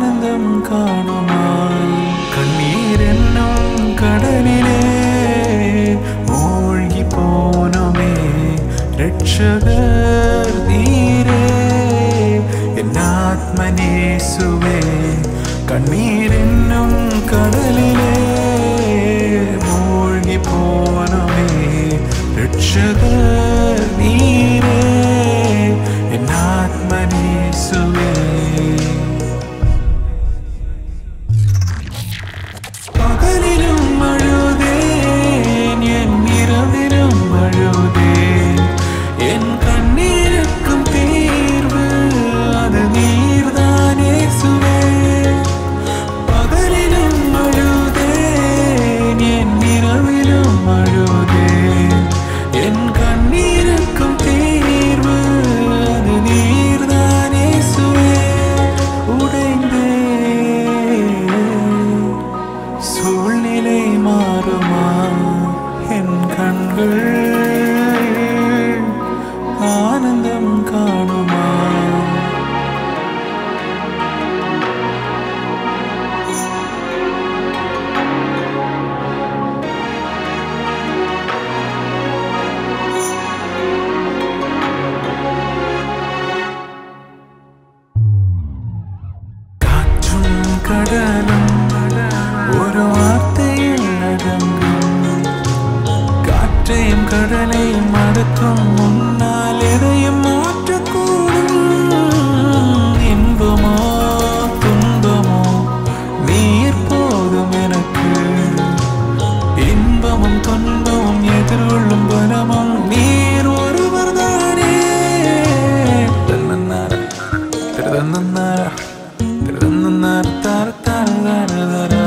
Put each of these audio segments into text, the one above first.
ஆனந்தம் காணுமா கண்ணீர் என்னும் கடலிலே மூழ்கி போனோமே ரட்சகர் நீரே என் ஆத்மனேசுவே கண்ணீர் என்னும் கடலிலே மூழ்கி போனோமே ரட்சகர் நீரே என் ஆத்மனேசுவே பகலிலும் அழுதேன் என் இரவிலும் அழுதேன் என் கண்ணீருக்கும் தீர்வு அது நீர்தானே சுவே பகலிலும் அழுதேன் என் இரவிலும் அழுதேன் என் கண்ணீருக்கும் தீர்வு அது நீர்தானே சுவே உடைந்தேன் சூழ்நிலை மாறுமா என் கண்கள் ஆனந்தம் காணுமா காற்றும் கடலும் ஒரு வார்த்தையில் அடங்கும் காற்றையும் கடலையும் அடக்கும் முன்னால் எதையும் மாற்றக்கூடும் இன்பமோ துன்பமோ நீர் போதும் எனக்கு இன்பமும் துன்பமும் எதிர்கொள்ளும் பலமும் நீர் ஒருவர் தானே தன்னன்னார திருதன்னன்னார திருதன்னன்னார தார தார தார தார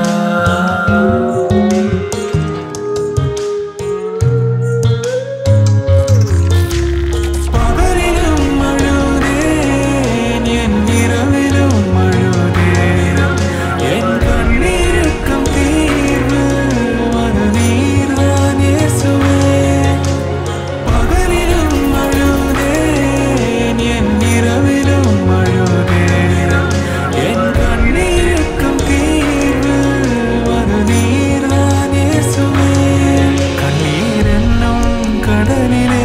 பகலிலும் அழுதேன் என் இரவிலும் அழுதேன் என் கண்ணீருக்கும் தீர்வு அது நீர்தான் இயேசுவே பகலிலும் அழுதேன் என் இரவிலும் அழுதேன் என் கண்ணீருக்கும் தீர்வு அது நீர்தான் இயேசுவே கண்ணீர் என்னும் கடலிலே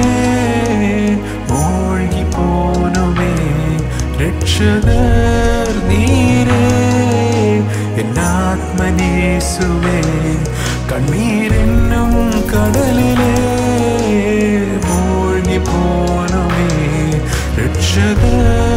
மூழ்கி போனோமே ரட்சகர் நீரே என் ஆத்மனேசுவே கண்ணீர் என்னும் கடலிலே மூழ்கி போனோமே ரட்சகர்